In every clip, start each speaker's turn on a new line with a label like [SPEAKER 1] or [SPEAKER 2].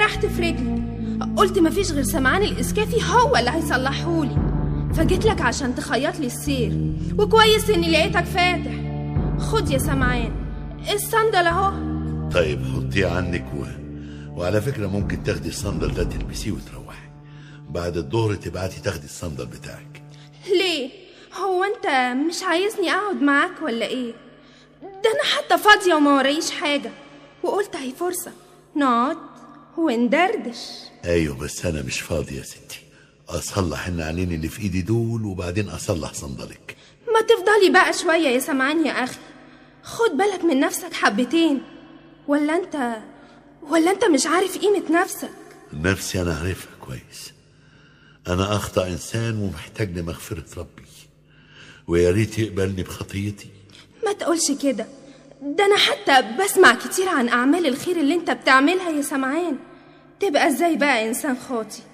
[SPEAKER 1] جرحت في رجلي قلت مفيش غير سمعان الاسكافي هو اللي هيصلحهولي فجيت لك عشان تخيط لي السير وكويس اني لقيتك فاتح خد يا سمعان الصندل اهو
[SPEAKER 2] طيب حطيه عنك و... وعلى فكرة ممكن تاخدي الصندل ده تلبسيه وتروحي بعد الظهر تبعتي تاخدي الصندل بتاعك
[SPEAKER 1] ليه هو انت مش عايزني اقعد معاك ولا ايه ده انا حتى فاضيه وما وريش حاجه وقلت هي فرصه نقعد وندردش
[SPEAKER 2] ايوه بس انا مش فاضي يا ستي اصلح النعلين اللي في ايدي دول وبعدين اصلح صندلك
[SPEAKER 1] ما تفضلي بقى شويه يا سمعان يا اخي خد بالك من نفسك حبتين ولا انت ولا انت مش عارف قيمه نفسك
[SPEAKER 2] نفسي انا عارفها كويس انا اخطا انسان ومحتاج لمغفره ربي ويا ريت يقبلني بخطيتي
[SPEAKER 1] ما تقولش كده ده انا حتى بسمع كتير عن اعمال الخير اللي انت بتعملها يا سمعان تبقى ازاي بقى انسان خاطي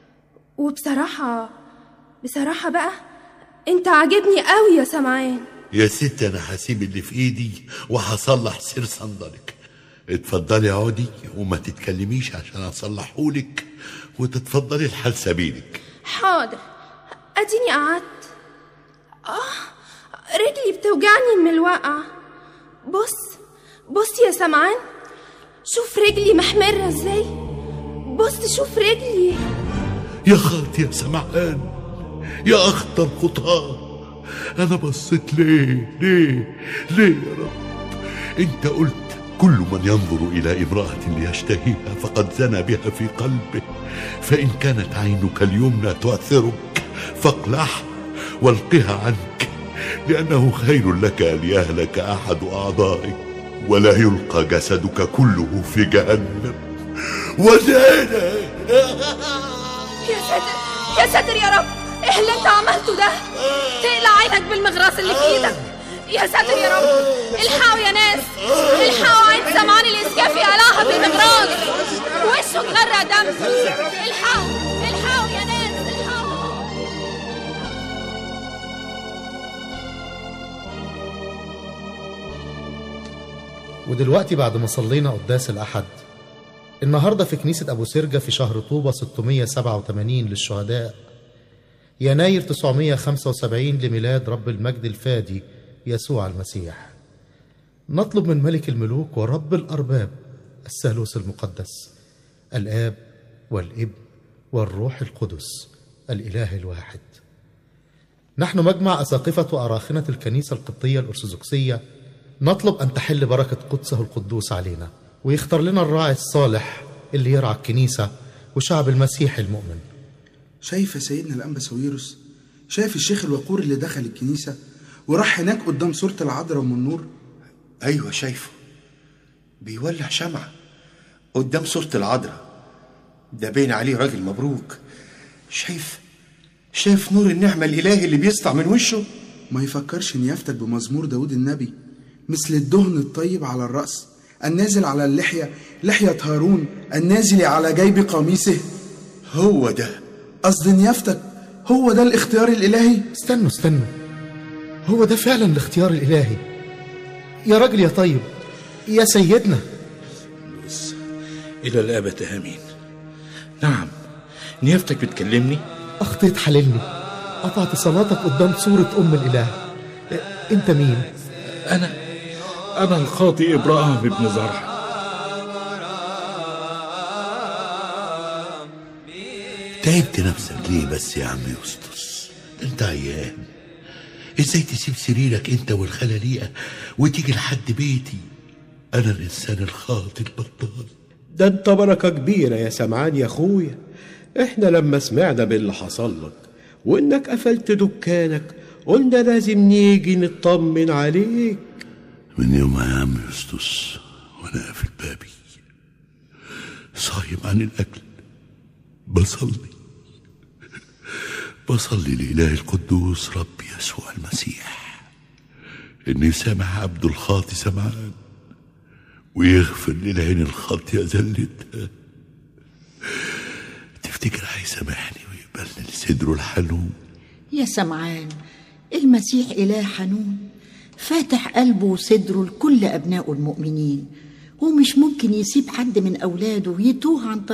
[SPEAKER 1] وبصراحه بصراحه بقى انت عاجبني قوي يا سمعان
[SPEAKER 2] يا ست انا هسيب اللي في ايدي وهصلح سير صندلك اتفضلي اقعدي وما تتكلميش عشان اصلحهولك وتتفضلي لحال سبيلك
[SPEAKER 1] حاضر اديني قعدت اه رجلي بتوجعني من الوقعه بص بص يا سمعان شوف رجلي محمرة ازاي بص شوف رجلي
[SPEAKER 2] يا خالتي يا سمعان يا اخطر خطاه انا بصيت ليه ليه ليه يا رب انت قلت كل من ينظر الى امراه ليشتهيها فقد زنى بها في قلبه فان كانت عينك اليمنى تؤثرك فاقلعها والقها عنك لانه خير لك ان يهلك احد اعضائك ولا يلقى جسدك كله في جهنم وزينه
[SPEAKER 1] يا ساتر يا ساتر يا رب ايه اللي انت عملته ده تقلع عينك بالمغراس اللي في ايدك يا ساتر يا رب الحقوا يا ناس الحقوا عين سمعان الاسكافي قلعها بالمغراس وشه اتغرق دم الحقوا الحقوا يا ناس الحقوا
[SPEAKER 3] ودلوقتي بعد ما صلينا قداس الأحد النهاردة في كنيسة أبو سرجة في شهر طوبة 687 للشهداء يناير 975 لميلاد رب المجد الفادي يسوع المسيح نطلب من ملك الملوك ورب الأرباب الثالوث المقدس الآب والابن والروح القدس الإله الواحد نحن مجمع أساقفة وأراخنة الكنيسة القبطية الأرثوذكسية نطلب أن تحل بركة قدسه القدوس علينا ويختار لنا الراعي الصالح اللي يرعى الكنيسة وشعب المسيح المؤمن
[SPEAKER 4] شايف يا سيدنا الأنبا ساويرس شايف الشيخ الوقور اللي دخل الكنيسة وراح هناك قدام صورة العذراء أم النور
[SPEAKER 5] ايوه شايفه بيولع شمعة قدام صورة العذراء ده باين عليه راجل مبروك شايف شايف نور النعمة الإلهي اللي بيسطع من وشه
[SPEAKER 4] ما يفكرش إن يفتك بمزمور داود النبي مثل الدهن الطيب على الرأس النازل على اللحية لحية هارون النازل على جيب قميصه
[SPEAKER 5] هو ده
[SPEAKER 4] قصد إن يفتك هو ده الاختيار الإلهي
[SPEAKER 3] استنوا استنوا هو ده فعلا الاختيار الإلهي يا راجل يا طيب يا سيدنا
[SPEAKER 6] إلى الأبد آمين نعم نيافتك بتكلمني
[SPEAKER 3] أخطيت حللني قطعت صلاتك قدام صورة أم الإله إيه، أنت مين؟
[SPEAKER 6] أنا أنا الخاطئ إبراهيم بن زرع
[SPEAKER 2] تعبت نفسك ليه بس يا عم يسطس انت عيان ازاي تسيب سريرك انت والخلاليقة وتيجي لحد بيتي انا الانسان الخاطئ البطال
[SPEAKER 7] ده انت بركة كبيرة يا سمعان يا اخويا احنا لما سمعنا باللي حصل لك وانك قفلت دكانك قلنا لازم نيجي نطمن عليك
[SPEAKER 2] من يوم يا عم يسطس وانا قافل بابي صايم عن الاكل بصلي بصلي لإله القدوس رب يسوع المسيح إن يسامح عبد الخاطي سمعان ويغفر للعين الخاطية زلتها تفتكر هيسامحني ويقبلني لصدره الحنون
[SPEAKER 8] يا سمعان المسيح إله حنون فاتح قلبه وصدره لكل أبنائه المؤمنين ومش ممكن يسيب حد من أولاده يتوه عن طريق